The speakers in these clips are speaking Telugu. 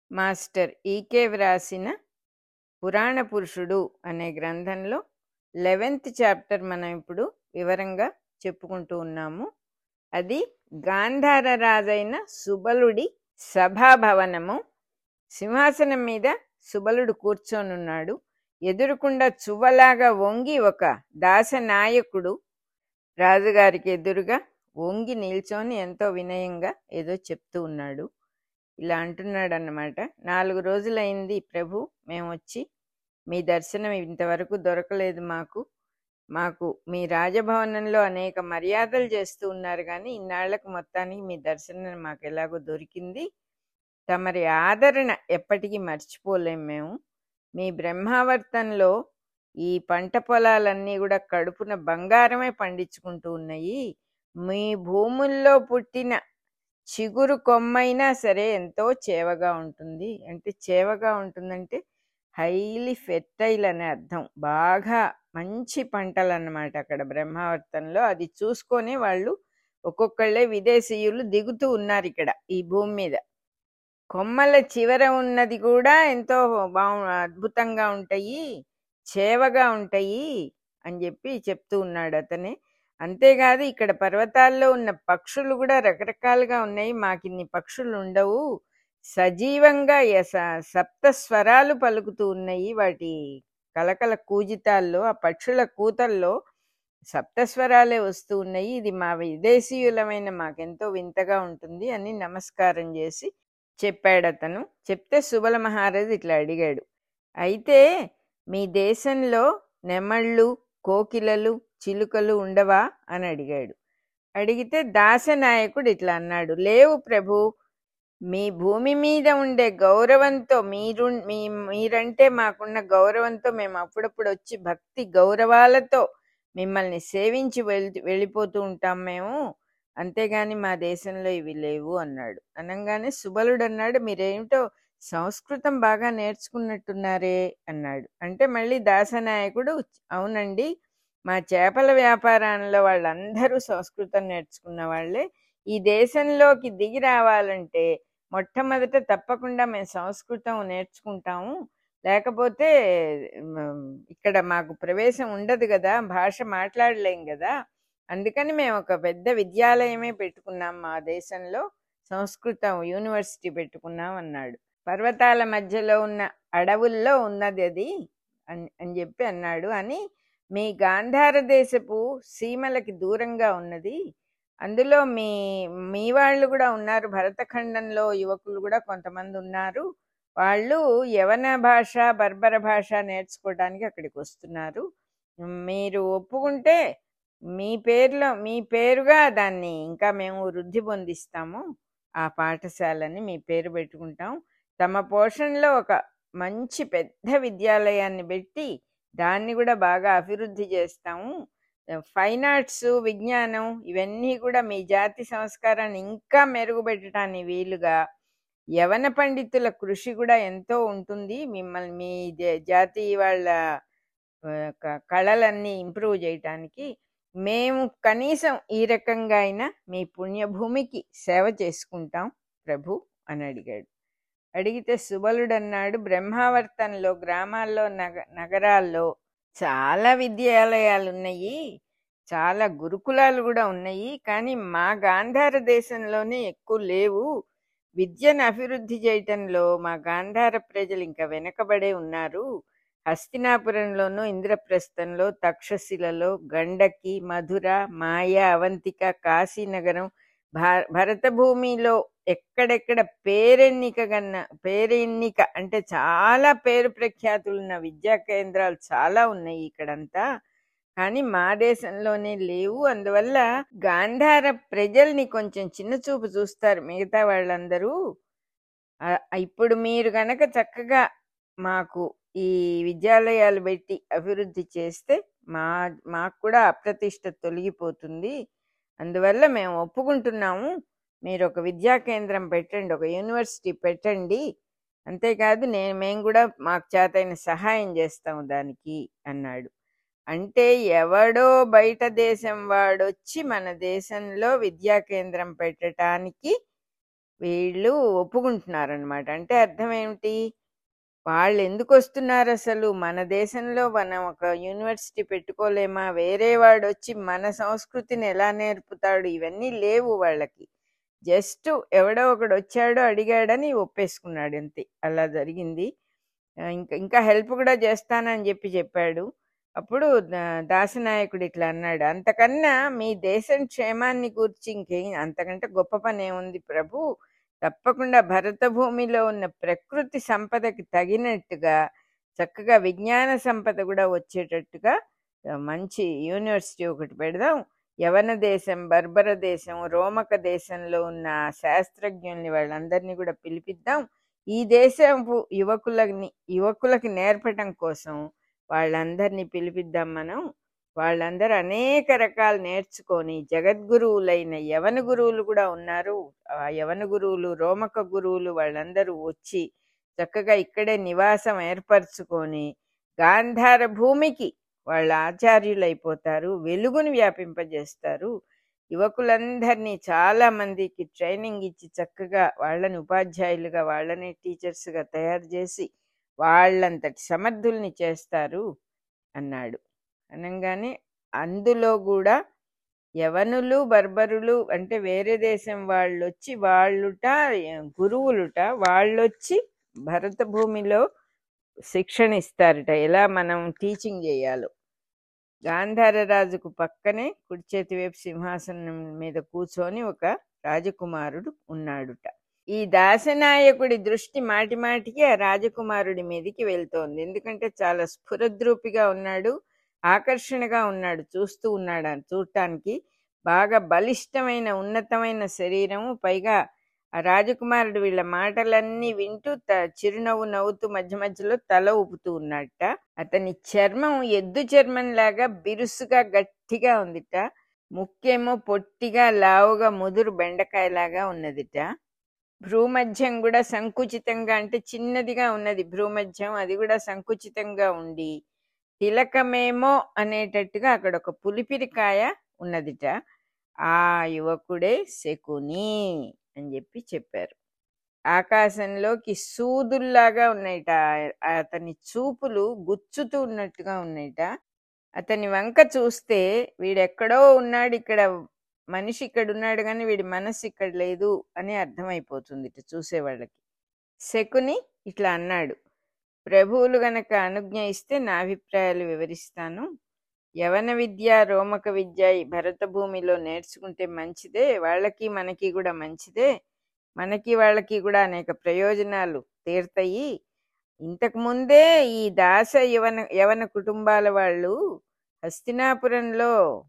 మాస్టర్ ఈకే వ్రాసిన పురాణ పురుషుడు అనే గ్రంథంలో లెవెన్త్ చాప్టర్ మనం ఇప్పుడు వివరంగా చెప్పుకుంటూ ఉన్నాము అది గాంధార రాజైన సుబలుడి సభాభవనము సింహాసనం మీద సుబలుడు కూర్చొనున్నాడు ఎదురుకుండా చువ్వలాగా వంగి ఒక దాసనాయకుడు రాజుగారికి ఎదురుగా వంగి నిల్చొని ఎంతో వినయంగా ఏదో చెప్తూ ఉన్నాడు ఇలా అంటున్నాడు అన్నమాట నాలుగు రోజులైంది ప్రభు మేము వచ్చి మీ దర్శనం ఇంతవరకు దొరకలేదు మాకు మాకు మీ రాజభవనంలో అనేక మర్యాదలు చేస్తూ ఉన్నారు కానీ ఇన్నాళ్లకు మొత్తానికి మీ దర్శనం మాకు ఎలాగో దొరికింది తమరి ఆదరణ ఎప్పటికీ మర్చిపోలేం మేము మీ బ్రహ్మావర్తంలో ఈ పంట పొలాలన్నీ కూడా కడుపున బంగారమే పండించుకుంటూ ఉన్నాయి మీ భూముల్లో పుట్టిన చిగురు కొమ్మైనా సరే ఎంతో చేవగా ఉంటుంది అంటే చేవగా ఉంటుందంటే హైలీ ఫెర్టైల్ అనే అర్థం బాగా మంచి పంటలు అన్నమాట అక్కడ బ్రహ్మావర్తంలో అది చూసుకొని వాళ్ళు ఒక్కొక్కళ్ళే విదేశీయులు దిగుతూ ఉన్నారు ఇక్కడ ఈ భూమి మీద కొమ్మల చివర ఉన్నది కూడా ఎంతో బాగు అద్భుతంగా ఉంటాయి చేవగా ఉంటాయి అని చెప్పి చెప్తూ ఉన్నాడు అతనే అంతేకాదు ఇక్కడ పర్వతాల్లో ఉన్న పక్షులు కూడా రకరకాలుగా ఉన్నాయి మాకిన్ని పక్షులు ఉండవు సజీవంగా యస- సప్త స్వరాలు పలుకుతూ ఉన్నాయి వాటి కలకల కూజితాల్లో ఆ పక్షుల కూతల్లో సప్తస్వరాలే వస్తూ ఉన్నాయి ఇది మా విదేశీయులమైన మాకెంతో వింతగా ఉంటుంది అని నమస్కారం చేసి చెప్పాడు అతను చెప్తే సుబల మహారాజు ఇట్లా అడిగాడు అయితే మీ దేశంలో నెమళ్ళు కోకిలలు చిలుకలు ఉండవా అని అడిగాడు అడిగితే దాసనాయకుడు ఇట్లా అన్నాడు లేవు ప్రభు మీ భూమి మీద ఉండే గౌరవంతో మీరు మీ మీరంటే మాకున్న గౌరవంతో మేము అప్పుడప్పుడు వచ్చి భక్తి గౌరవాలతో మిమ్మల్ని సేవించి వెళ్ళి వెళ్ళిపోతూ ఉంటాం మేము అంతేగాని మా దేశంలో ఇవి లేవు అన్నాడు అనగానే సుబలుడు అన్నాడు మీరేమిటో సంస్కృతం బాగా నేర్చుకున్నట్టున్నారే అన్నాడు అంటే మళ్ళీ దాసనాయకుడు అవునండి మా చేపల వ్యాపారంలో వాళ్ళందరూ సంస్కృతం నేర్చుకున్న వాళ్ళే ఈ దేశంలోకి దిగి రావాలంటే మొట్టమొదట తప్పకుండా మేము సంస్కృతం నేర్చుకుంటాము లేకపోతే మ్, ఇక్కడ మాకు ప్రవేశం ఉండదు కదా భాష మాట్లాడలేం కదా అందుకని మేము ఒక పెద్ద విద్యాలయమే పెట్టుకున్నాం మా దేశంలో సంస్కృతం యూనివర్సిటీ పెట్టుకున్నాం అన్నాడు పర్వతాల మధ్యలో ఉన్న అడవుల్లో ఉన్నది అది అని అని చెప్పి అన్నాడు అని మీ గాంధార దేశపు సీమలకి దూరంగా ఉన్నది అందులో మీ మీ వాళ్ళు కూడా ఉన్నారు భరతఖండంలో యువకులు కూడా కొంతమంది ఉన్నారు వాళ్ళు యవన భాష బర్బర భాష నేర్చుకోవడానికి అక్కడికి వస్తున్నారు మీరు ఒప్పుకుంటే మీ పేరులో మీ పేరుగా దాన్ని ఇంకా మేము వృద్ధి పొందిస్తాము ఆ పాఠశాలని మీ పేరు పెట్టుకుంటాం తమ పోషణలో ఒక మంచి పెద్ద విద్యాలయాన్ని పెట్టి దాన్ని కూడా బాగా అభివృద్ధి చేస్తాము ఫైన్ ఆర్ట్స్ విజ్ఞానం ఇవన్నీ కూడా మీ జాతి సంస్కారాన్ని ఇంకా మెరుగుపెట్టడానికి వీలుగా యవన పండితుల కృషి కూడా ఎంతో ఉంటుంది మిమ్మల్ని మీ జా- జాతి వాళ్ళ ఆ, క- కళలన్నీ ఇంప్రూవ్ చేయటానికి మేము కనీసం ఈ రకంగా అయినా మీ పుణ్యభూమికి సేవ చేసుకుంటాం ప్రభు అని అడిగాడు అడిగితే సుబలుడు అన్నాడు బ్రహ్మావర్తంలో గ్రామాల్లో నగ నగరాల్లో చాలా విద్యాలయాలు ఉన్నాయి చాలా గురుకులాలు కూడా ఉన్నాయి కానీ మా గాంధార దేశంలోనే ఎక్కువ లేవు విద్యను అభివృద్ధి చేయటంలో మా గాంధార ప్రజలు ఇంకా వెనకబడే ఉన్నారు హస్తినాపురంలోను ఇంద్రప్రస్థంలో తక్షశిలలో గండకి మధుర మాయ అవంతిక కాశీనగరం భా భరత భూమిలో ఎక్కడెక్కడ పేరెన్నిక గన్న పేరెన్నిక అంటే చాలా పేరు ప్రఖ్యాతులున్న విద్యా కేంద్రాలు చాలా ఉన్నాయి ఇక్కడంతా కానీ మా దేశంలోనే లేవు అందువల్ల గాంధార ప్రజల్ని కొంచెం చిన్న చూపు చూస్తారు మిగతా వాళ్ళందరూ ఆ, ఇప్పుడు మీరు గనక చక్కగా మాకు ఈ విద్యాలయాలు పెట్టి అభివృద్ధి చేస్తే మా మాకు కూడా అప్రతిష్ట తొలగిపోతుంది అందువల్ల మేము ఒప్పుకుంటున్నాము మీరు ఒక విద్యా కేంద్రం పెట్టండి ఒక యూనివర్సిటీ పెట్టండి అంతేకాదు నేను మేము కూడా మాకు చేతైన సహాయం చేస్తాము దానికి అన్నాడు అంటే ఎవడో బయట దేశం వాడొచ్చి మన దేశంలో విద్యా కేంద్రం పెట్టడానికి వీళ్ళు ఒప్పుకుంటున్నారనమాట అంటే అర్థం ఏమిటి వాళ్ళు ఎందుకు వస్తున్నారు అసలు మన దేశంలో మనం ఒక యూనివర్సిటీ పెట్టుకోలేమా వేరే వాడు వచ్చి మన సంస్కృతిని ఎలా నేర్పుతాడు ఇవన్నీ లేవు వాళ్ళకి జస్ట్ ఎవడో ఒకడు వచ్చాడో అడిగాడని ఒప్పేసుకున్నాడు అంతే అలా జరిగింది ఆ, ఇంకా ఇంకా హెల్ప్ కూడా చేస్తానని చెప్పి చెప్పాడు అప్పుడు దా- దాసనాయకుడు ఇట్లా అన్నాడు అంతకన్నా మీ దేశం క్షేమాన్ని గురించి ఇంకేం అంతకంటే గొప్ప పని ఏముంది ప్రభు తప్పకుండా భరత భూమిలో ఉన్న ప్రకృతి సంపదకి తగినట్టుగా చక్కగా విజ్ఞాన సంపద కూడా వచ్చేటట్టుగా ఆ, మంచి యూనివర్సిటీ ఒకటి పెడదాం యవన దేశం బర్బర దేశం రోమక దేశంలో ఉన్న శాస్త్రజ్ఞుల్ని వాళ్ళందరినీ కూడా పిలిపిద్దాం ఈ దేశపు యువకులని యువకులకి నేర్పటం కోసం వాళ్ళందరినీ పిలిపిద్దాం మనం వాళ్ళందరూ అనేక రకాలు నేర్చుకొని జగద్గురువులైన యవన గురువులు కూడా ఉన్నారు ఆ యవన గురువులు రోమక గురువులు వాళ్ళందరూ వచ్చి చక్కగా ఇక్కడే నివాసం ఏర్పరచుకొని గాంధార భూమికి వాళ్ళ ఆచార్యులైపోతారు వెలుగుని వ్యాపింపజేస్తారు యువకులందరినీ చాలా మందికి ట్రైనింగ్ ఇచ్చి చక్కగా వాళ్ళని ఉపాధ్యాయులుగా వాళ్ళని టీచర్స్గా తయారు చేసి వాళ్ళంతటి సమర్థుల్ని చేస్తారు అన్నాడు అనగానే అందులో కూడా యవనులు బర్బరులు అంటే వేరే దేశం వాళ్ళు వచ్చి వాళ్ళుట గురువులుట వాళ్ళొచ్చి భరత భూమిలో శిక్షణ ఇస్తారట ఎలా మనం టీచింగ్ చేయాలో గాంధార రాజుకు పక్కనే కుడి చేతి వైపు సింహాసనం మీద కూర్చొని ఒక రాజకుమారుడు ఉన్నాడుట ఈ దాసనాయకుడి దృష్టి మాటి మాటికి ఆ రాజకుమారుడి మీదకి వెళ్తోంది ఎందుకంటే చాలా స్ఫురద్రూపిగా ఉన్నాడు ఆకర్షణగా ఉన్నాడు చూస్తూ ఉన్నాడు అని చూడటానికి బాగా బలిష్టమైన ఉన్నతమైన శరీరము పైగా ఆ రాజకుమారుడు వీళ్ళ మాటలన్నీ వింటూ త చిరునవ్వు నవ్వుతూ మధ్య మధ్యలో తల ఊపుతూ ఉన్నట్ట అతని చర్మం ఎద్దు చర్మం లాగా బిరుసుగా గట్టిగా ఉందిట ముక్కేమో పొట్టిగా లావుగా ముదురు బెండకాయలాగా ఉన్నదిట భ్రూమధ్యం కూడా సంకుచితంగా అంటే చిన్నదిగా ఉన్నది భ్రూమధ్యం అది కూడా సంకుచితంగా ఉండి తిలకమేమో అనేటట్టుగా అక్కడ ఒక పులిపిరికాయ ఉన్నదిట ఆ యువకుడే శకుని అని చెప్పి చెప్పారు ఆకాశంలోకి సూదుల్లాగా ఉన్నాయిట ఆ- అతని చూపులు గుచ్చుతూ ఉన్నట్టుగా ఉన్నాయిట అతని వంక చూస్తే వీడెక్కడో ఉన్నాడు ఇక్కడ మనిషి ఇక్కడ ఉన్నాడు కానీ వీడి మనసు ఇక్కడ లేదు అని అర్థమైపోతుంది ఇటు చూసేవాళ్ళకి శకుని ఇట్లా అన్నాడు ప్రభువులు గనక అనుజ్ఞ ఇస్తే నా అభిప్రాయాలు వివరిస్తాను యవన విద్య రోమక విద్య ఈ భరత భూమిలో నేర్చుకుంటే మంచిదే వాళ్ళకి మనకి కూడా మంచిదే మనకి వాళ్ళకి కూడా అనేక ప్రయోజనాలు తీరుతాయి ఇంతకు ముందే ఈ దాస యవన యవన కుటుంబాల వాళ్ళు హస్తినాపురంలో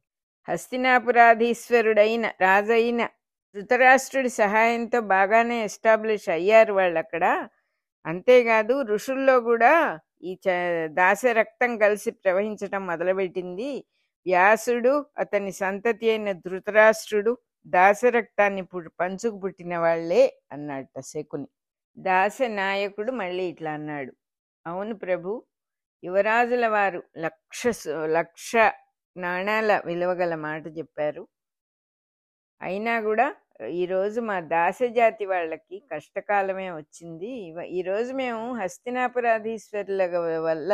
హస్తినాపురాధీశ్వరుడైన రాజైన ధృతరాష్ట్రుడి సహాయంతో బాగానే ఎస్టాబ్లిష్ అయ్యారు వాళ్ళు అక్కడ అంతేకాదు ఋషుల్లో కూడా ఈ చ దాస రక్తం కలిసి ప్రవహించటం మొదలుపెట్టింది వ్యాసుడు అతని సంతతి అయిన ధృతరాష్ట్రుడు దాసరక్తాన్ని పు- పంచుకు పుట్టిన వాళ్ళే అన్నట్ట శకుని దాస నాయకుడు మళ్ళీ ఇట్లా అన్నాడు అవును ప్రభు యువరాజుల వారు లక్ష సు- లక్ష నాణాల విలువగల మాట చెప్పారు అయినా కూడా ఈరోజు మా దాసజాతి వాళ్ళకి కష్టకాలమే వచ్చింది ఇవ- ఈరోజు మేము హస్తినాపురాధీశ్వరుల గ- వల్ల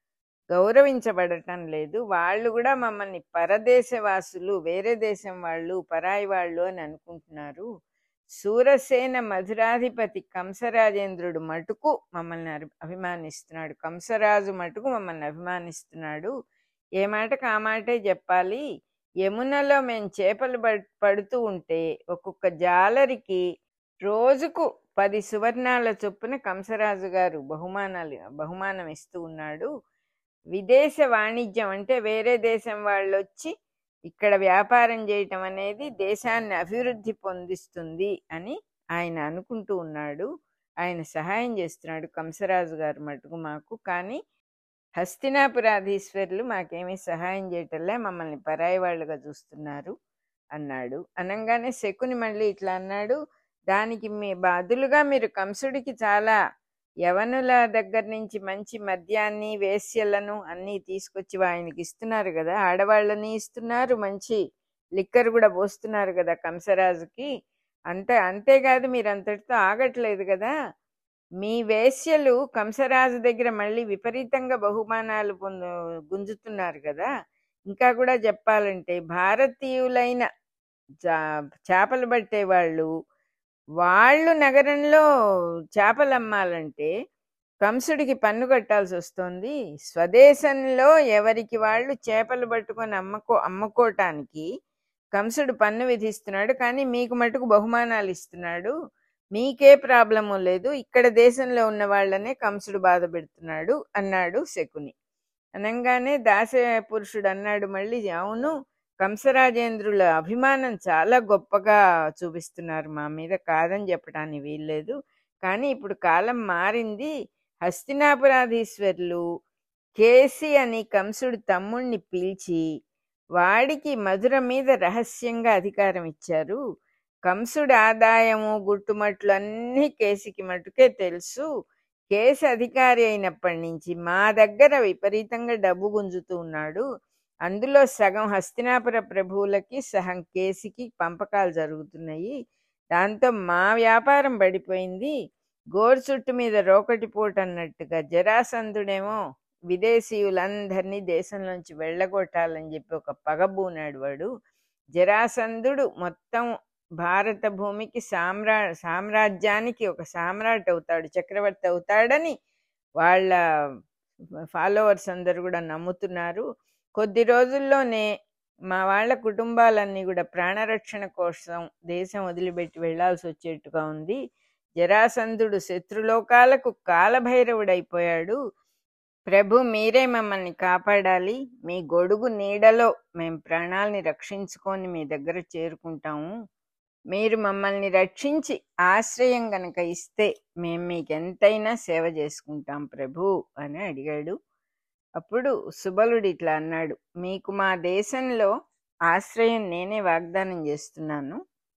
గౌరవించబడటం లేదు వాళ్ళు కూడా మమ్మల్ని పరదేశవాసులు వేరే దేశం వాళ్ళు పరాయి వాళ్ళు అని అనుకుంటున్నారు సూరసేన మధురాధిపతి కంసరాజేంద్రుడు మటుకు మమ్మల్ని అరి- అభిమానిస్తున్నాడు కంసరాజు మటుకు మమ్మల్ని అభిమానిస్తున్నాడు ఏ మాటకు ఆ మాటే చెప్పాలి యమునలో మేము చేపలు పడ్- పడుతూ ఉంటే ఒక్కొక్క జాలరికి రోజుకు పది సువర్ణాల చొప్పున కంసరాజు గారు బహుమానాలు బహుమానం ఇస్తూ ఉన్నాడు విదేశ వాణిజ్యం అంటే వేరే దేశం వాళ్ళు వచ్చి ఇక్కడ వ్యాపారం చేయటం అనేది దేశాన్ని అభివృద్ధి పొందిస్తుంది అని ఆయన అనుకుంటూ ఉన్నాడు ఆయన సహాయం చేస్తున్నాడు కంసరాజు గారు మటుకు మాకు కానీ హస్తినాపురాధీశ్వరులు మాకేమీ సహాయం చేయటంలే మమ్మల్ని పరాయి వాళ్ళుగా చూస్తున్నారు అన్నాడు అనగానే శకుని మళ్ళీ ఇట్లా అన్నాడు దానికి మీ బదులుగా మీరు కంసుడికి చాలా యవనుల దగ్గర నుంచి మంచి మద్యాన్ని వేశ్యలను అన్నీ తీసుకొచ్చి ఆయనకి ఇస్తున్నారు కదా ఆడవాళ్ళని ఇస్తున్నారు మంచి లిక్కర్ కూడా పోస్తున్నారు కదా కంసరాజుకి అంతే అంతేకాదు మీరు అంతటితో ఆగట్లేదు కదా మీ వేశ్యలు కంసరాజు దగ్గర మళ్ళీ విపరీతంగా బహుమానాలు పొందు గుంజుతున్నారు కదా ఇంకా కూడా చెప్పాలంటే భారతీయులైన చా- చేపలు పట్టే వాళ్ళు వాళ్ళు నగరంలో చేపలు అమ్మాలంటే కంసుడికి పన్ను కట్టాల్సి వస్తుంది స్వదేశంలో ఎవరికి వాళ్ళు చేపలు పట్టుకొని అమ్మకో అమ్ముకోవటానికి కంసుడు పన్ను విధిస్తున్నాడు కానీ మీకు మటుకు బహుమానాలు ఇస్తున్నాడు మీకే ప్రాబ్లము లేదు ఇక్కడ దేశంలో ఉన్న వాళ్ళనే కంసుడు బాధ పెడుతున్నాడు అన్నాడు శకుని అనగానే దాస పురుషుడు అన్నాడు మళ్ళీ అవును కంసరాజేంద్రుల అభిమానం చాలా గొప్పగా చూపిస్తున్నారు మా మీద కాదని చెప్పడానికి వీల్లేదు కానీ ఇప్పుడు కాలం మారింది హస్తినాపురాధీశ్వరులు కేసి అని కంసుడు తమ్ముణ్ణి పిలిచి వాడికి మధుర మీద రహస్యంగా అధికారం ఇచ్చారు కంసుడి ఆదాయము గుట్టుమట్లు అన్నీ కేసికి మటుకే తెలుసు కేసు అధికారి అయినప్పటి నుంచి మా దగ్గర విపరీతంగా డబ్బు గుంజుతూ ఉన్నాడు అందులో సగం హస్తినాపుర ప్రభువులకి సగం కేసికి పంపకాలు జరుగుతున్నాయి దాంతో మా వ్యాపారం పడిపోయింది గోరు చుట్టు మీద రోకటి పోటు అన్నట్టుగా జరాసంధుడేమో విదేశీయులందరినీ దేశంలోంచి వెళ్ళగొట్టాలని చెప్పి ఒక పగబూనాడు వాడు జరాసంధుడు మొత్తం భారత భూమికి సామ్రా సామ్రాజ్యానికి ఒక సామ్రాట్ అవుతాడు చక్రవర్తి అవుతాడని వాళ్ళ ఫాలోవర్స్ అందరూ కూడా నమ్ముతున్నారు కొద్ది రోజుల్లోనే మా వాళ్ళ కుటుంబాలన్నీ కూడా ప్రాణరక్షణ కోసం దేశం వదిలిపెట్టి వెళ్లాల్సి వచ్చేట్టుగా ఉంది జరాసంధుడు శత్రులోకాలకు కాలభైరవుడైపోయాడు ప్రభు మీరే మమ్మల్ని కాపాడాలి మీ గొడుగు నీడలో మేము ప్రాణాలని రక్షించుకొని మీ దగ్గర చేరుకుంటాము మీరు మమ్మల్ని రక్షించి ఆశ్రయం గనక ఇస్తే మేము మీకు ఎంతైనా సేవ చేసుకుంటాం ప్రభు అని అడిగాడు అప్పుడు సుబలుడు ఇట్లా అన్నాడు మీకు మా దేశంలో ఆశ్రయం నేనే వాగ్దానం చేస్తున్నాను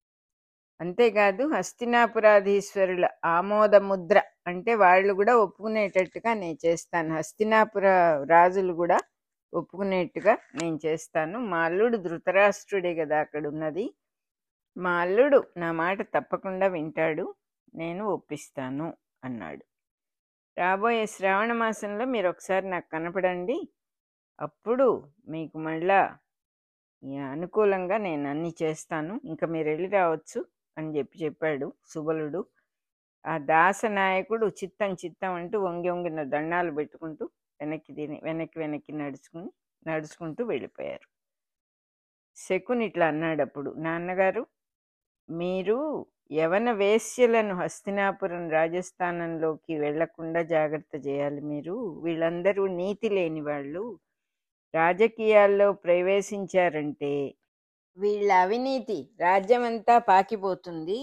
అంతేకాదు హస్తినాపురాధీశ్వరుల ఆమోద ముద్ర అంటే వాళ్ళు కూడా ఒప్పుకునేటట్టుగా నేను చేస్తాను హస్తినాపుర రాజులు కూడా ఒప్పుకునేట్టుగా నేను చేస్తాను మా అల్లుడు ధృతరాష్ట్రుడే కదా అక్కడ ఉన్నది మా అల్లుడు నా మాట తప్పకుండా వింటాడు నేను ఒప్పిస్తాను అన్నాడు రాబోయే శ్రావణ మాసంలో మీరు ఒకసారి నాకు కనపడండి అప్పుడు మీకు మళ్ళా ఈ అనుకూలంగా నేను అన్ని చేస్తాను ఇంకా మీరు వెళ్ళి రావచ్చు అని చెప్పి చెప్పాడు సుబలుడు ఆ దాసనాయకుడు చిత్తం చిత్తం అంటూ వంగి వంగిన దండాలు పెట్టుకుంటూ వెనక్కి తిని వెనక్కి వెనక్కి నడుచుకుని నడుచుకుంటూ వెళ్ళిపోయారు శకుని ఇట్లా అన్నాడు అప్పుడు నాన్నగారు మీరు యవన వేశ్యలను హస్తినాపురం రాజస్థానంలోకి వెళ్లకుండా జాగ్రత్త చేయాలి మీరు వీళ్ళందరూ నీతి లేని వాళ్ళు రాజకీయాల్లో ప్రవేశించారంటే వీళ్ళ అవినీతి రాజ్యమంతా పాకిపోతుంది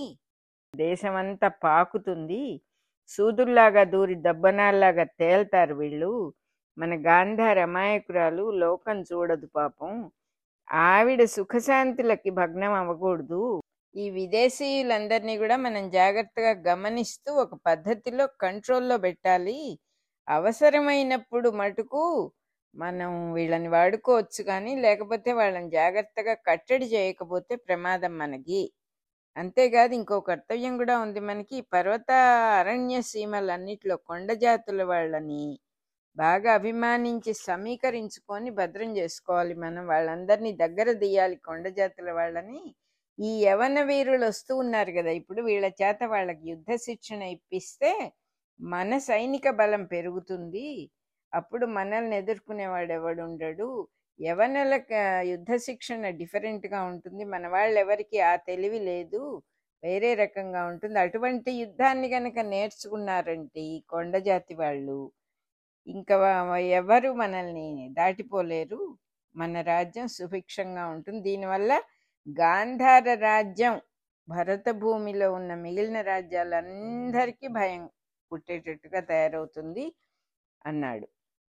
దేశమంతా పాకుతుంది సూదుల్లాగా దూరి దబ్బనాల్లాగా తేల్తారు వీళ్ళు మన గాంధార అమాయకురాలు లోకం చూడదు పాపం ఆవిడ సుఖశాంతులకి భగ్నం అవ్వకూడదు ఈ విదేశీయులందరినీ కూడా మనం జాగ్రత్తగా గమనిస్తూ ఒక పద్ధతిలో కంట్రోల్లో పెట్టాలి అవసరమైనప్పుడు మటుకు మనం వీళ్ళని వాడుకోవచ్చు కానీ లేకపోతే వాళ్ళని జాగ్రత్తగా కట్టడి చేయకపోతే ప్రమాదం మనకి అంతేకాదు ఇంకో కర్తవ్యం కూడా ఉంది మనకి పర్వత అరణ్య సీమలన్నిట్లో కొండ జాతుల వాళ్ళని బాగా అభిమానించి సమీకరించుకొని భద్రం చేసుకోవాలి మనం వాళ్ళందరినీ దగ్గర తీయాలి కొండ జాతుల వాళ్ళని ఈ యవన వీరులు వస్తూ ఉన్నారు కదా ఇప్పుడు వీళ్ళ చేత వాళ్ళకి యుద్ధ శిక్షణ ఇప్పిస్తే మన సైనిక బలం పెరుగుతుంది అప్పుడు మనల్ని ఎదుర్కొనేవాడు ఎవడు ఉండడు యవనులకు ఆ, యుద్ధ శిక్షణ డిఫరెంట్గా ఉంటుంది మన వాళ్ళు ఎవరికి ఆ తెలివి లేదు వేరే రకంగా ఉంటుంది అటువంటి యుద్ధాన్ని కనుక నేర్చుకున్నారంటే ఈ కొండ జాతి వాళ్ళు ఇంకా వా- ఎవరు మనల్ని దాటిపోలేరు మన రాజ్యం సుభిక్షంగా ఉంటుంది దీనివల్ల గాంధార రాజ్యం భరత భూమిలో ఉన్న మిగిలిన రాజ్యాలందరికీ భయం పుట్టేటట్టుగా తయారవుతుంది అన్నాడు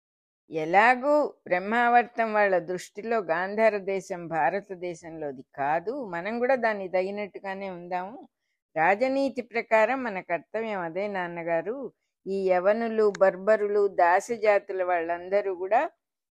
ఎలాగూ బ్రహ్మావర్తం వాళ్ళ దృష్టిలో గాంధార దేశం భారతదేశంలోది కాదు మనం కూడా దాన్ని తగినట్టుగానే ఉందాము రాజనీతి ప్రకారం మన కర్తవ్యం అదే నాన్నగారు ఈ యవనులు బర్బరులు దాసజాతుల వాళ్ళందరూ కూడా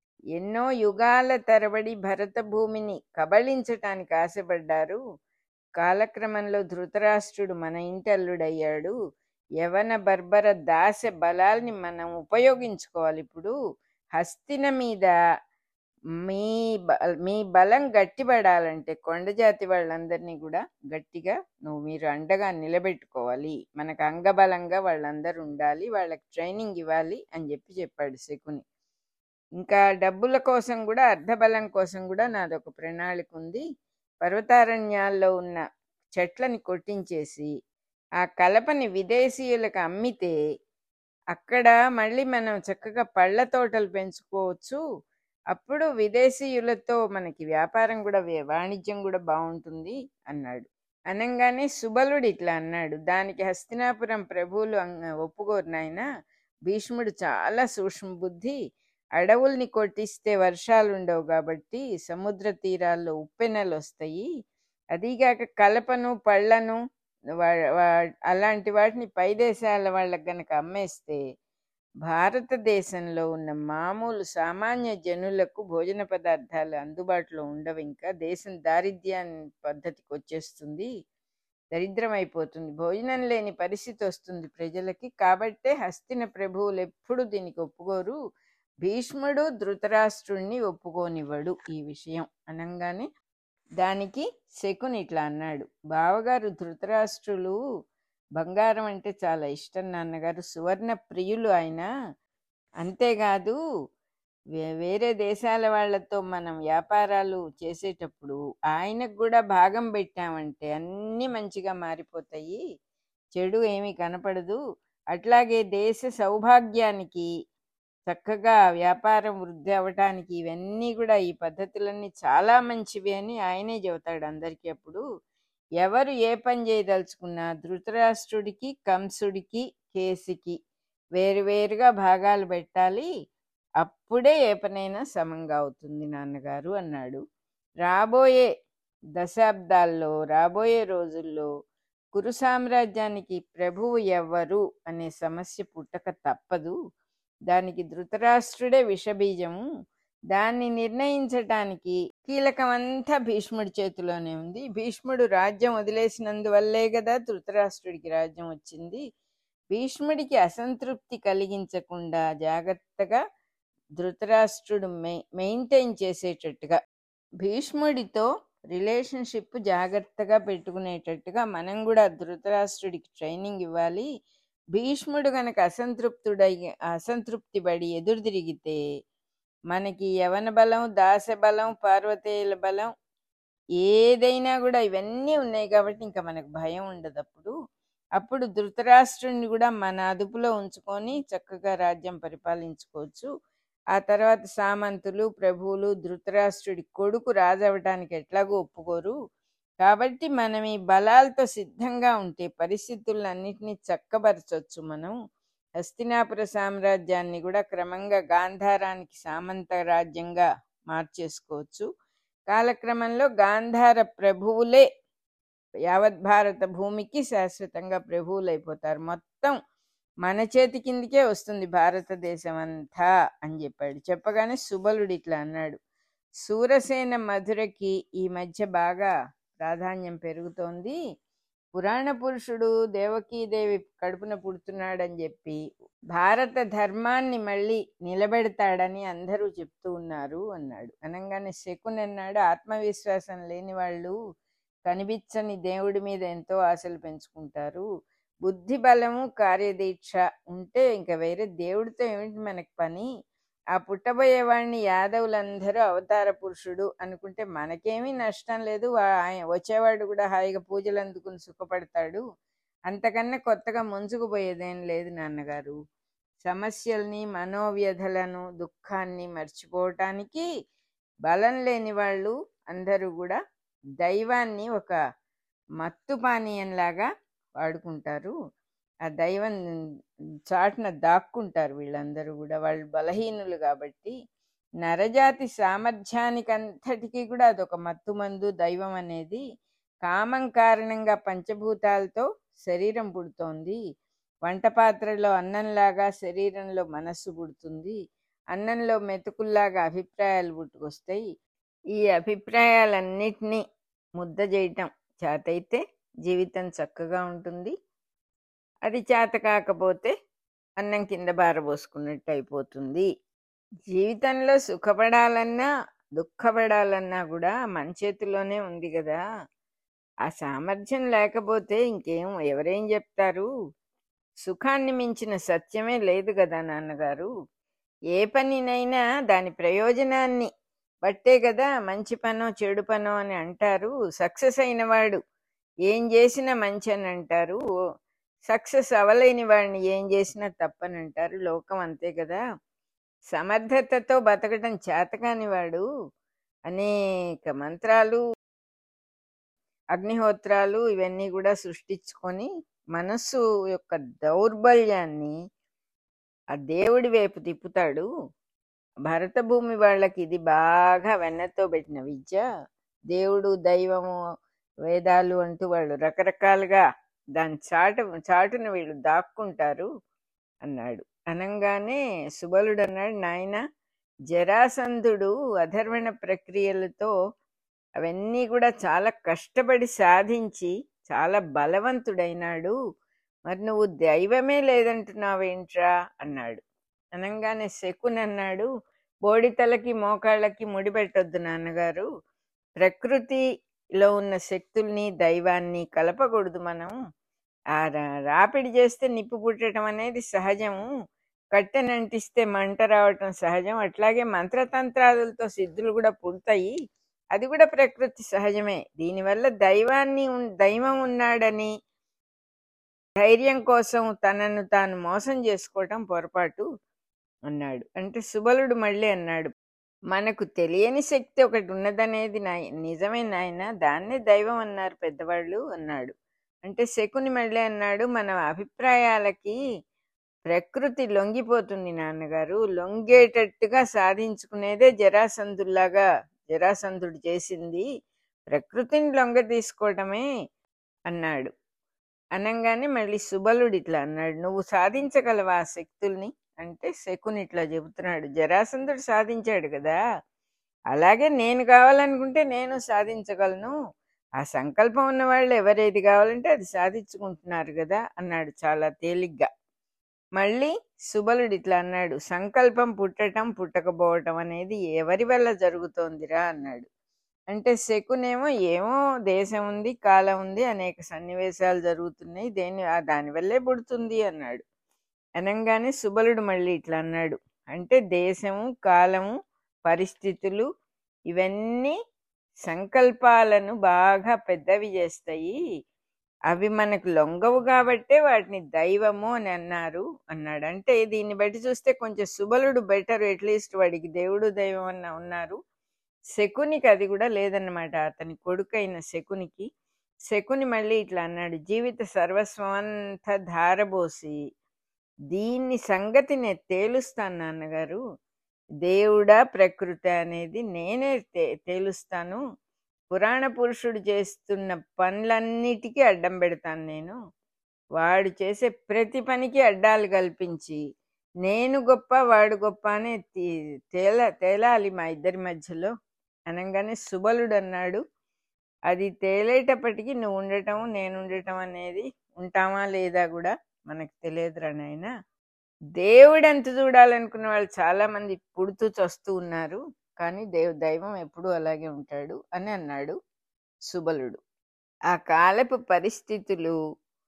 ఎన్నో యుగాల తరబడి భరత భూమిని కబళించటానికి ఆశపడ్డారు కాలక్రమంలో ధృతరాష్ట్రుడు మన ఇంటి అల్లుడయ్యాడు యవన బర్బర దాస బలాల్ని మనం ఉపయోగించుకోవాలి ఇప్పుడు హస్తిన మీద మీ బ- మీ బలం గట్టిపడాలంటే కొండ జాతి వాళ్ళందరినీ కూడా గట్టిగా నువ్వు మీరు అండగా నిలబెట్టుకోవాలి మనకు అంగబలంగా వాళ్ళందరూ ఉండాలి వాళ్ళకి ట్రైనింగ్ ఇవ్వాలి అని చెప్పి చెప్పాడు శకుని ఇంకా డబ్బుల కోసం కూడా అర్ధబలం కోసం కూడా నాదొక ప్రణాళిక ఉంది పర్వతారణ్యాల్లో ఉన్న చెట్లని కొట్టించేసి ఆ కలపని విదేశీయులకు అమ్మితే అక్కడ మళ్ళీ మనం చక్కగా పళ్ళ తోటలు పెంచుకోవచ్చు అప్పుడు విదేశీయులతో మనకి వ్యాపారం కూడా వే- వాణిజ్యం కూడా బాగుంటుంది అన్నాడు అనంగానే సుబలుడు ఇట్లా అన్నాడు దానికి హస్తినాపురం ప్రభువులు అంగ- ఒప్పుకోరు నాయన భీష్ముడు చాలా సూక్ష్మ బుద్ధి అడవుల్ని కొట్టిస్తే వర్షాలు ఉండవు కాబట్టి సముద్ర తీరాల్లో ఉప్పెనలు వస్తాయి అదీగాక కలపను పళ్ళను వా- వా- అలాంటి వాటిని పై దేశాల వాళ్ళకి గనక అమ్మేస్తే భారతదేశంలో ఉన్న మామూలు సామాన్య జనులకు భోజన పదార్థాలు అందుబాటులో ఉండవు ఇంకా దేశం దారిద్ర్యాన్ని పద్ధతికి వచ్చేస్తుంది దరిద్రం అయిపోతుంది భోజనం లేని పరిస్థితి వస్తుంది ప్రజలకి కాబట్టే హస్తిన ప్రభువులు ఎప్పుడు దీనికి ఒప్పుకోరు భీష్ముడు ధృతరాష్ట్రుణ్ణి ఒప్పుకోనివ్వడు ఈ విషయం అనగానే దానికి శకుని ఇట్లా అన్నాడు బావగారు ధృతరాష్ట్రులు బంగారం అంటే చాలా ఇష్టం నాన్నగారు సువర్ణ ప్రియులు ఆయన అంతేకాదు వే- వేరే దేశాల వాళ్ళతో మనం వ్యాపారాలు చేసేటప్పుడు ఆయనకు కూడా భాగం పెట్టామంటే అన్నీ మంచిగా మారిపోతాయి చెడు ఏమీ కనపడదు అట్లాగే దేశ సౌభాగ్యానికి చక్కగా వ్యాపారం వృద్ధి అవ్వటానికి ఇవన్నీ కూడా ఈ పద్ధతులన్నీ చాలా మంచివి అని ఆయనే చెబుతాడు అందరికీ అప్పుడు ఎవరు ఏ పని చేయదలుచుకున్నా ధృతరాష్ట్రుడికి కంసుడికి కేసికి వేరువేరుగా భాగాలు పెట్టాలి అప్పుడే ఏ పనైనా సమంగా అవుతుంది నాన్నగారు అన్నాడు రాబోయే దశాబ్దాల్లో రాబోయే రోజుల్లో కురు సామ్రాజ్యానికి ప్రభువు ఎవ్వరు అనే సమస్య పుట్టక తప్పదు దానికి ధృతరాష్ట్రుడే విషబీజము దాన్ని నిర్ణయించటానికి కీలకమంతా భీష్ముడి చేతిలోనే ఉంది భీష్ముడు రాజ్యం వదిలేసినందువల్లే కదా ధృతరాష్ట్రుడికి రాజ్యం వచ్చింది భీష్ముడికి అసంతృప్తి కలిగించకుండా జాగ్రత్తగా ధృతరాష్ట్రుడు మె మెయింటైన్ చేసేటట్టుగా భీష్ముడితో రిలేషన్షిప్ జాగ్రత్తగా పెట్టుకునేటట్టుగా మనం కూడా ధృతరాష్ట్రుడికి ట్రైనింగ్ ఇవ్వాలి భీష్ముడు గనక అసంతృప్తుడై అసంతృప్తి పడి ఎదురు తిరిగితే మనకి యవన బలం దాస బలం పార్వతీయుల బలం ఏదైనా కూడా ఇవన్నీ ఉన్నాయి కాబట్టి ఇంకా మనకు భయం ఉండదు అప్పుడు అప్పుడు ధృతరాష్ట్రుడిని కూడా మన అదుపులో ఉంచుకొని చక్కగా రాజ్యం పరిపాలించుకోవచ్చు ఆ తర్వాత సామంతులు ప్రభువులు ధృతరాష్ట్రుడి కొడుకు రాజవటానికి ఎట్లాగో ఒప్పుకోరు కాబట్టి మనం ఈ బలాలతో సిద్ధంగా ఉంటే పరిస్థితులన్నిటినీ చక్కబరచొచ్చు మనం హస్తినాపుర సామ్రాజ్యాన్ని కూడా క్రమంగా గాంధారానికి సామంత రాజ్యంగా మార్చేసుకోవచ్చు కాలక్రమంలో గాంధార ప్రభువులే యావత్ భారత భూమికి శాశ్వతంగా ప్రభువులు అయిపోతారు మొత్తం మన చేతి కిందికే వస్తుంది భారతదేశం అంతా అని చెప్పాడు చెప్పగానే సుబలుడు ఇట్లా అన్నాడు సూరసేన మధురకి ఈ మధ్య బాగా ప్రాధాన్యం పెరుగుతోంది పురాణ పురుషుడు దేవకీదేవి కడుపున పుడుతున్నాడని చెప్పి భారత ధర్మాన్ని మళ్ళీ నిలబెడతాడని అందరూ చెప్తూ ఉన్నారు అన్నాడు అనగానే శకుని అన్నాడు ఆత్మవిశ్వాసం లేని వాళ్ళు కనిపించని దేవుడి మీద ఎంతో ఆశలు పెంచుకుంటారు బుద్ధి బలము కార్యదీక్ష ఉంటే ఇంకా వేరే దేవుడితో ఏమిటి మనకి పని ఆ పుట్టబోయేవాడిని యాదవులందరూ అవతార పురుషుడు అనుకుంటే మనకేమీ నష్టం లేదు వా- ఆయన వచ్చేవాడు కూడా హాయిగా పూజలు అందుకుని సుఖపడతాడు అంతకన్నా కొత్తగా ముంచుకుపోయేదేం లేదు నాన్నగారు సమస్యల్ని మనోవ్యధలను దుఃఖాన్ని మర్చిపోవటానికి బలం లేని వాళ్ళు అందరూ కూడా దైవాన్ని ఒక మత్తు పానీయంలాగా వాడుకుంటారు ఆ దైవం చాటున దాక్కుంటారు వీళ్ళందరూ కూడా వాళ్ళు బలహీనులు కాబట్టి నరజాతి సామర్థ్యానికంతటికీ కూడా అదొక మత్తుమందు దైవం అనేది కామం కారణంగా పంచభూతాలతో శరీరం పుడుతోంది వంట పాత్రలో అన్నంలాగా శరీరంలో మనస్సు పుడుతుంది అన్నంలో మెతుకుల్లాగా అభిప్రాయాలు పుట్టుకొస్తాయి ఈ అభిప్రాయాలన్నిటినీ ముద్ద చేయటం చేతైతే జీవితం చక్కగా ఉంటుంది అది చేత కాకపోతే అన్నం కింద బారబోసుకున్నట్టు అయిపోతుంది జీవితంలో సుఖపడాలన్నా దుఃఖపడాలన్నా కూడా మన చేతిలోనే ఉంది కదా ఆ సామర్థ్యం లేకపోతే ఇంకేం ఎవరేం చెప్తారు సుఖాన్ని మించిన సత్యమే లేదు కదా నాన్నగారు ఏ పనినైనా దాని ప్రయోజనాన్ని బట్టే కదా మంచి పనో చెడు పనో అని అంటారు సక్సెస్ అయిన వాడు ఏం చేసినా మంచి అని అంటారు సక్సెస్ అవ్వలేని వాడిని ఏం చేసినా తప్పని అంటారు లోకం అంతే కదా సమర్థతతో బతకడం చేతకాని వాడు అనేక మంత్రాలు అగ్నిహోత్రాలు ఇవన్నీ కూడా సృష్టించుకొని మనస్సు యొక్క దౌర్బల్యాన్ని ఆ దేవుడి వైపు తిప్పుతాడు భరత భూమి వాళ్ళకి ఇది బాగా వెన్నతో పెట్టిన విద్య దేవుడు దైవము వేదాలు అంటూ వాళ్ళు రకరకాలుగా దాని చాటు చాటున వీళ్ళు దాక్కుంటారు అన్నాడు అనంగానే సుబలుడు అన్నాడు నాయన జరాసంధుడు అధర్వణ ప్రక్రియలతో అవన్నీ కూడా చాలా కష్టపడి సాధించి చాలా బలవంతుడైనాడు మరి నువ్వు దైవమే లేదంటున్నావేంట్రా అన్నాడు అనంగానే శకున్ అన్నాడు బోడితలకి మోకాళ్ళకి ముడిపెట్టొద్దు నాన్నగారు ప్రకృతిలో ఉన్న శక్తుల్ని దైవాన్ని కలపకూడదు మనం ఆ రా- రాపిడి చేస్తే నిప్పు పుట్టడం అనేది సహజము కట్టెనంటిస్తే మంట రావటం సహజం అట్లాగే మంత్రతంత్రాలతో సిద్ధులు కూడా పుడతాయి అది కూడా ప్రకృతి సహజమే దీనివల్ల దైవాన్ని ఉన్- దైవం ఉన్నాడని ధైర్యం కోసం తనను తాను మోసం చేసుకోవటం పొరపాటు అన్నాడు అంటే సుబలుడు మళ్ళీ అన్నాడు మనకు తెలియని శక్తి ఒకటి ఉన్నదనేది నాయ నిజమే నాయన దాన్నే దైవం అన్నారు పెద్దవాళ్ళు అన్నాడు అంటే శకుని మళ్ళీ అన్నాడు మన అభిప్రాయాలకి ప్రకృతి లొంగిపోతుంది నాన్నగారు లొంగేటట్టుగా సాధించుకునేదే జరాసంధుల్లాగా జరాసంధుడు చేసింది ప్రకృతిని లొంగ తీసుకోవటమే అన్నాడు అనంగానే మళ్ళీ సుబలుడు ఇట్లా అన్నాడు నువ్వు సాధించగలవా ఆ శక్తుల్ని అంటే శకుని ఇట్లా చెబుతున్నాడు జరాసంధుడు సాధించాడు కదా అలాగే నేను కావాలనుకుంటే నేను సాధించగలను ఆ సంకల్పం ఉన్న వాళ్ళు ఎవరేది కావాలంటే అది సాధించుకుంటున్నారు కదా అన్నాడు చాలా తేలిగ్గా మళ్ళీ సుబలుడు ఇట్లా అన్నాడు సంకల్పం పుట్టటం పుట్టకపోవటం అనేది ఎవరి వల్ల జరుగుతోందిరా అన్నాడు అంటే శకునేమో ఏమో దేశం ఉంది కాలం ఉంది అనేక సన్నివేశాలు జరుగుతున్నాయి దేని ఆ దానివల్లే పుడుతుంది అన్నాడు అనంగానే సుబలుడు మళ్ళీ ఇట్లా అన్నాడు అంటే దేశము కాలము పరిస్థితులు ఇవన్నీ సంకల్పాలను బాగా పెద్దవి చేస్తాయి అవి మనకు లొంగవు కాబట్టే వాటిని దైవము అని అన్నారు అన్నాడు అంటే దీన్ని బట్టి చూస్తే కొంచెం సుబలుడు బెటర్ అట్లీస్ట్ వాడికి దేవుడు దైవం అన్న ఉన్నారు శకునికి అది కూడా లేదన్నమాట అతని కొడుకైన శకునికి శకుని మళ్ళీ ఇట్లా అన్నాడు జీవిత సర్వస్వం అంతా ధారబోసి దీన్ని సంగతి నేను తేలుస్తాను నాన్నగారు దేవుడా ప్రకృతి అనేది నేనే తే తేలుస్తాను పురాణ పురుషుడు చేస్తున్న పనులన్నిటికీ అడ్డం పెడతాను నేను వాడు చేసే ప్రతి పనికి అడ్డాలు కల్పించి నేను గొప్ప వాడు గొప్ప అనే తే- తేల తేలాలి మా ఇద్దరి మధ్యలో అనగానే సుబలుడు అన్నాడు అది తేలేటప్పటికి నువ్వు ఉండటం నేను ఉండటం అనేది ఉంటామా లేదా కూడా మనకు తెలియదురా నాయనా దేవుడు ఎంత చూడాలనుకున్న వాళ్ళు చాలా మంది పుడుతూ చస్తూ ఉన్నారు కానీ దేవ్ దైవం ఎప్పుడూ అలాగే ఉంటాడు అని అన్నాడు సుబలుడు ఆ కాలపు పరిస్థితులు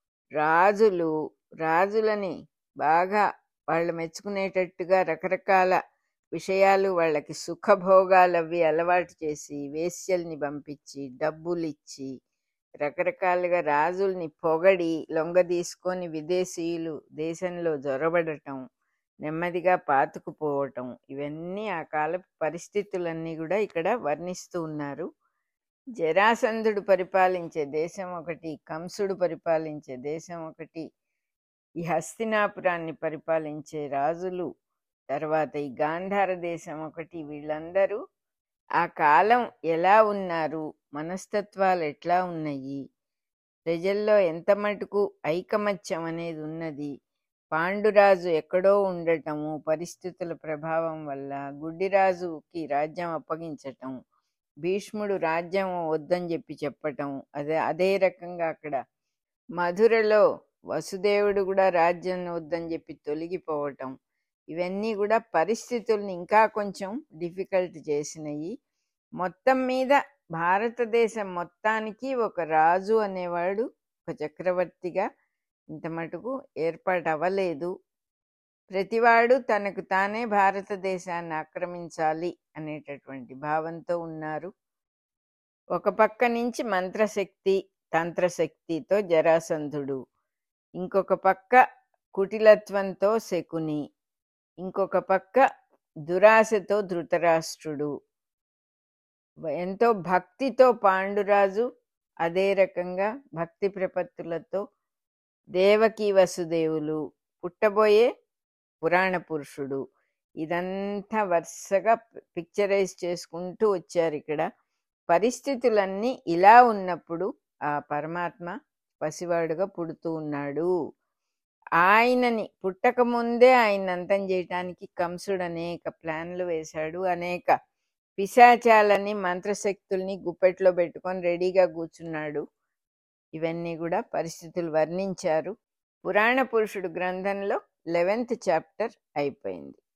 రాజులు రాజులని బాగా వాళ్ళు మెచ్చుకునేటట్టుగా రకరకాల విషయాలు వాళ్ళకి సుఖభోగాలు అవి అలవాటు చేసి వేశ్యల్ని పంపించి డబ్బులు ఇచ్చి రకరకాలుగా రాజుల్ని పొగడి లొంగ తీసుకొని విదేశీయులు దేశంలో జొరబడటం నెమ్మదిగా పాతుకుపోవటం ఇవన్నీ ఆ కాలపు పరిస్థితులన్నీ కూడా ఇక్కడ వర్ణిస్తూ ఉన్నారు జరాసంధుడు పరిపాలించే దేశం ఒకటి కంసుడు పరిపాలించే దేశం ఒకటి ఈ హస్తినాపురాన్ని పరిపాలించే రాజులు తర్వాత ఈ గాంధార దేశం ఒకటి వీళ్ళందరూ ఆ కాలం ఎలా ఉన్నారు మనస్తత్వాలు ఎట్లా ఉన్నాయి ప్రజల్లో ఎంత మటుకు ఐకమత్యం అనేది ఉన్నది పాండురాజు ఎక్కడో ఉండటము పరిస్థితుల ప్రభావం వల్ల గుడ్డిరాజుకి రాజ్యం అప్పగించటం భీష్ముడు రాజ్యం వద్దని చెప్పి చెప్పటం అదే అదే రకంగా అక్కడ మధురలో వసుదేవుడు కూడా రాజ్యం వద్దని చెప్పి తొలగిపోవటం ఇవన్నీ కూడా పరిస్థితుల్ని ఇంకా కొంచెం డిఫికల్ట్ చేసినాయి మొత్తం మీద భారతదేశం మొత్తానికి ఒక రాజు అనేవాడు ఒక చక్రవర్తిగా ఇంత మటుకు ఏర్పాటు అవ్వలేదు ప్రతివాడు తనకు తానే భారతదేశాన్ని ఆక్రమించాలి అనేటటువంటి భావంతో ఉన్నారు ఒక పక్క నుంచి మంత్రశక్తి తంత్రశక్తితో జరాసంధుడు ఇంకొక పక్క కుటిలత్వంతో శకుని ఇంకొక పక్క దురాశతో ధృతరాష్ట్రుడు ఎంతో భక్తితో పాండురాజు అదే రకంగా భక్తి ప్రపత్తులతో దేవకీ వసుదేవులు పుట్టబోయే పురాణ పురుషుడు ఇదంతా వరుసగా పిక్చరైజ్ చేసుకుంటూ వచ్చారు ఇక్కడ పరిస్థితులన్నీ ఇలా ఉన్నప్పుడు ఆ పరమాత్మ పసివాడుగా పుడుతూ ఉన్నాడు ఆయనని పుట్టక ముందే ఆయన అంతం చేయటానికి కంసుడు అనేక ప్లాన్లు వేశాడు అనేక పిశాచాలని మంత్రశక్తుల్ని గుప్పెట్లో పెట్టుకొని రెడీగా కూర్చున్నాడు ఇవన్నీ కూడా పరిస్థితులు వర్ణించారు పురాణ పురుషుడు గ్రంథంలో లెవెన్త్ చాప్టర్ అయిపోయింది